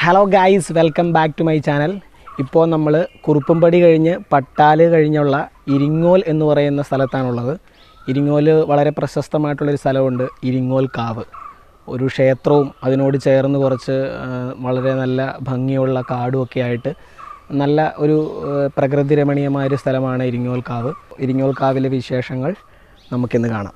hello guys welcome back to my channel ഇപ്പോൾ നമ്മൾ കുറുപ്പുംപടി കഴിഞ്ഞ് പട്ടാല് കഴിഞ്ഞുള്ള ഇരിങ്ങോൽ എന്ന് പറയുന്ന സ്ഥലത്താണുള്ളത് ഇരിങ്ങോൽ വളരെ പ്രശസ്തമായിട്ടുള്ളൊരു സ്ഥലമുണ്ട് ഇരിങ്ങോൽ കാവ് ഒരു ക്ഷേത്രവും അതിനോട് ചേർന്ന് കുറച്ച് ആ, വളരെ നല്ല ഭംഗിയുള്ള കാടും ഒക്കെ ആയിട്ട് നല്ല ഒരു ആ, പ്രകൃതി രമണീയമായ ഒരു സ്ഥലമാണ് ഇരിങ്ങോൽ കാവ് ഇരിങ്ങോൽ കാവിലെ വിശേഷങ്ങൾ നമുക്കിന്ന് കാണാം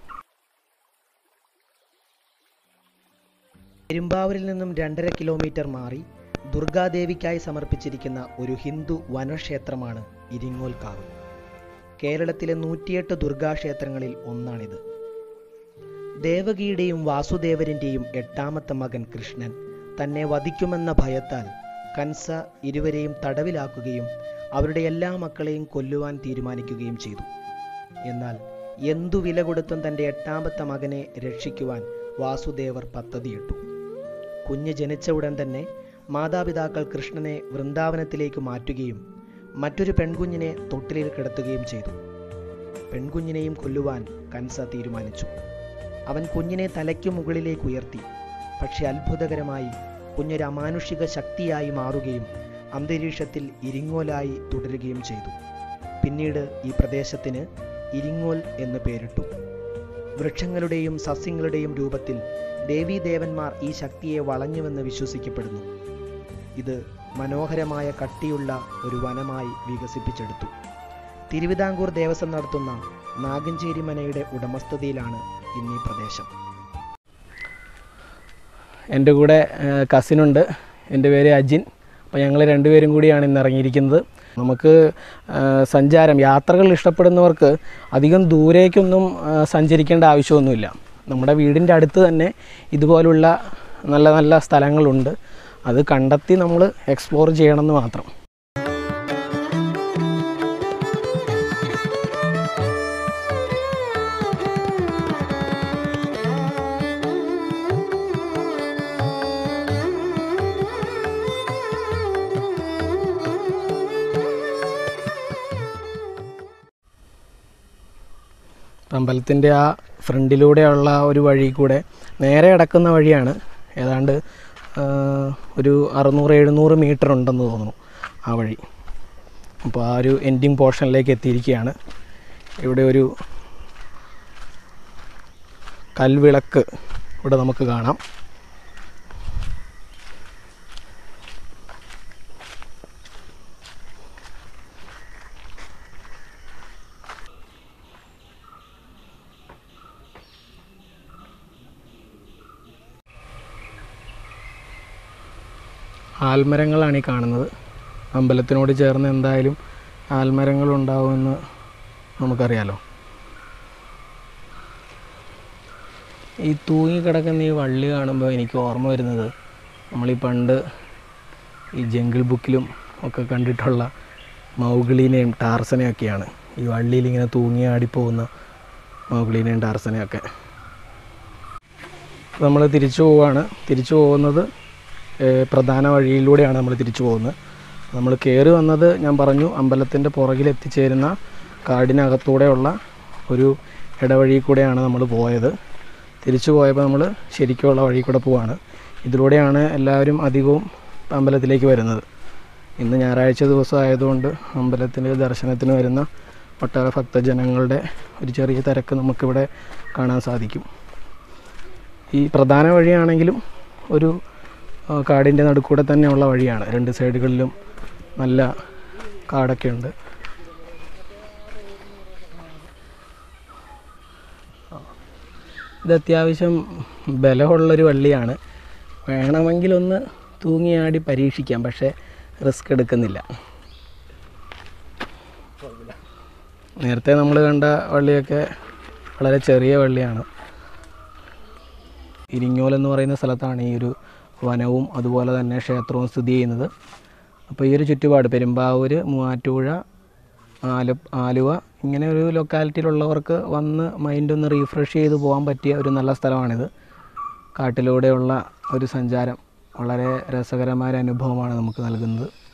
പെരുമ്പാവൂരിൽ നിന്നും രണ്ടര കിലോമീറ്റർ മാറി ദുർഗാദേവിക്കായി സമർപ്പിച്ചിരിക്കുന്ന ഒരു ഹിന്ദു വനക്ഷേത്രമാണ് ഇരിങ്ങോൽ കാവ് കേരളത്തിലെ നൂറ്റിയെട്ട് ദുർഗാക്ഷേത്രങ്ങളിൽ ഒന്നാണിത് ദേവകിയുടെയും വാസുദേവരിൻ്റെയും എട്ടാമത്തെ മകൻ കൃഷ്ണൻ തന്നെ വധിക്കുമെന്ന ഭയത്താൽ കൻസ ഇരുവരെയും തടവിലാക്കുകയും അവരുടെ എല്ലാ മക്കളെയും കൊല്ലുവാൻ തീരുമാനിക്കുകയും ചെയ്തു എന്നാൽ എന്തു വില കൊടുത്തും തൻ്റെ എട്ടാമത്തെ മകനെ രക്ഷിക്കുവാൻ വാസുദേവർ പദ്ധതിയിട്ടു കുഞ്ഞ് ജനിച്ച ഉടൻ തന്നെ മാതാപിതാക്കൾ കൃഷ്ണനെ വൃന്ദാവനത്തിലേക്ക് മാറ്റുകയും മറ്റൊരു പെൺകുഞ്ഞിനെ തൊട്ടിലിൽ കിടത്തുകയും ചെയ്തു പെൺകുഞ്ഞിനെയും കൊല്ലുവാൻ കൻസ തീരുമാനിച്ചു അവൻ കുഞ്ഞിനെ തലയ്ക്കു മുകളിലേക്ക് ഉയർത്തി പക്ഷെ അത്ഭുതകരമായി കുഞ്ഞൊരു അമാനുഷിക ശക്തിയായി മാറുകയും അന്തരീക്ഷത്തിൽ ഇരിങ്ങോലായി തുടരുകയും ചെയ്തു പിന്നീട് ഈ പ്രദേശത്തിന് ഇരിങ്ങോൽ എന്ന് പേരിട്ടു വൃക്ഷങ്ങളുടെയും സസ്യങ്ങളുടെയും രൂപത്തിൽ ദേവീദേവന്മാർ ഈ ശക്തിയെ വളഞ്ഞുവെന്ന് വിശ്വസിക്കപ്പെടുന്നു ഇത് മനോഹരമായ കട്ടിയുള്ള ഒരു വനമായി വികസിപ്പിച്ചെടുത്തു തിരുവിതാംകൂർ ദേവസ്വം നടത്തുന്ന നാഗഞ്ചേരി മനയുടെ ഉടമസ്ഥതയിലാണ് ഇന്നീ പ്രദേശം എൻ്റെ കൂടെ കസിനുണ്ട് എൻ്റെ പേര് അജിൻ അപ്പോൾ ഞങ്ങൾ രണ്ടുപേരും കൂടിയാണ് ഇന്ന് ഇറങ്ങിയിരിക്കുന്നത് നമുക്ക് ആ, സഞ്ചാരം യാത്രകൾ ഇഷ്ടപ്പെടുന്നവർക്ക് അധികം ദൂരേക്കൊന്നും ആ, സഞ്ചരിക്കേണ്ട ആവശ്യമൊന്നുമില്ല നമ്മുടെ വീടിൻ്റെ അടുത്ത് തന്നെ ഇതുപോലുള്ള നല്ല നല്ല സ്ഥലങ്ങളുണ്ട് അത് കണ്ടെത്തി നമ്മൾ എക്സ്പ്ലോർ ചെയ്യണമെന്ന് മാത്രം അമ്പലത്തിൻ്റെ ആ ഫ്രണ്ടിലൂടെയുള്ള ആ ഒരു വഴി കൂടെ നേരെ കിടക്കുന്ന വഴിയാണ് ഏതാണ്ട് ആ, ഒരു അറുന്നൂറ് എഴുന്നൂറ് മീറ്റർ ഉണ്ടെന്ന് തോന്നുന്നു ആ വഴി അപ്പോൾ ആ ഒരു എൻഡിങ് പോർഷനിലേക്ക് എത്തിയിരിക്കുകയാണ് ഇവിടെ ഒരു കൽവിളക്ക് ഇവിടെ നമുക്ക് കാണാം ആൽമരങ്ങളാണ് ഈ കാണുന്നത് അമ്പലത്തിനോട് ചേർന്ന് എന്തായാലും ആൽമരങ്ങൾ ഉണ്ടാവുമെന്ന് നമുക്കറിയാലോ ഈ തൂങ്ങിക്കിടക്കുന്ന ഈ വള്ളി കാണുമ്പോൾ എനിക്ക് ഓർമ്മ വരുന്നത് നമ്മളീ പണ്ട് ഈ ജംഗിൾ ബുക്കിലും ഒക്കെ കണ്ടിട്ടുള്ള മൗഗ്ലീനെയും ടാർസനെയും ഒക്കെയാണ് ഈ വള്ളിയിൽ ഇങ്ങനെ തൂങ്ങി ആടിപ്പോകുന്ന മൗഗ്ലീനെയും ടാർസനെയും ഒക്കെ നമ്മൾ തിരിച്ചു പോവാണ് തിരിച്ചു പോകുന്നത് ഏഹ്, പ്രധാന വഴിയിലൂടെയാണ് നമ്മൾ തിരിച്ചു പോകുന്നത് നമ്മൾ കയറി വന്നത് ഞാൻ പറഞ്ഞു അമ്പലത്തിൻ്റെ പുറകിൽ എത്തിച്ചേരുന്ന കാടിനകത്തൂടെയുള്ള ഒരു ഇടവഴി കൂടെയാണ് നമ്മൾ പോയത് തിരിച്ചു പോയപ്പോൾ നമ്മൾ ശരിക്കുള്ള വഴി കൂടെ പോവാണ് ഇതിലൂടെയാണ് എല്ലാവരും അധികവും അമ്പലത്തിലേക്ക് വരുന്നത് ഇന്ന് ഞായറാഴ്ച ദിവസം ആയതുകൊണ്ട് അമ്പലത്തിൽ ദർശനത്തിന് വരുന്ന ഒട്ടേറെ ഭക്തജനങ്ങളുടെ ഒരു ചെറിയ തിരക്ക് നമുക്കിവിടെ കാണാൻ സാധിക്കും ഈ പ്രധാന വഴിയാണെങ്കിലും ഒരു ആ, കാടിൻ്റെ നടുക്കൂടെ തന്നെയുള്ള വഴിയാണ് രണ്ട് സൈഡുകളിലും നല്ല കാടൊക്കെ ഉണ്ട് ഇത് അത്യാവശ്യം ബലമുള്ളൊരു വള്ളിയാണ് വേണമെങ്കിലൊന്ന് തൂങ്ങിയാടി പരീക്ഷിക്കാം പക്ഷേ റിസ്ക് എടുക്കുന്നില്ല നേരത്തെ നമ്മൾ കണ്ട വള്ളിയൊക്കെ വളരെ ചെറിയ വള്ളിയാണ് ഇരിങ്ങോൽ എന്ന് പറയുന്ന സ്ഥലത്താണ് ഈ ഒരു വനവും അതുപോലെ തന്നെ ക്ഷേത്രവും സ്ഥിതി ചെയ്യുന്നത് അപ്പോൾ ഈ ഒരു ചുറ്റുപാട് പെരുമ്പാവൂർ മൂവാറ്റുപുഴ ആല ആലുവ ഇങ്ങനെ ഒരു ലൊക്കാലിറ്റിയിലുള്ളവർക്ക് വന്ന് മൈൻഡ് ഒന്ന് റീഫ്രഷ് ചെയ്ത് പോകാൻ പറ്റിയ ഒരു നല്ല സ്ഥലമാണിത് കാട്ടിലൂടെയുള്ള ഒരു സഞ്ചാരം വളരെ രസകരമായ ഒരു അനുഭവമാണ് നമുക്ക് നൽകുന്നത്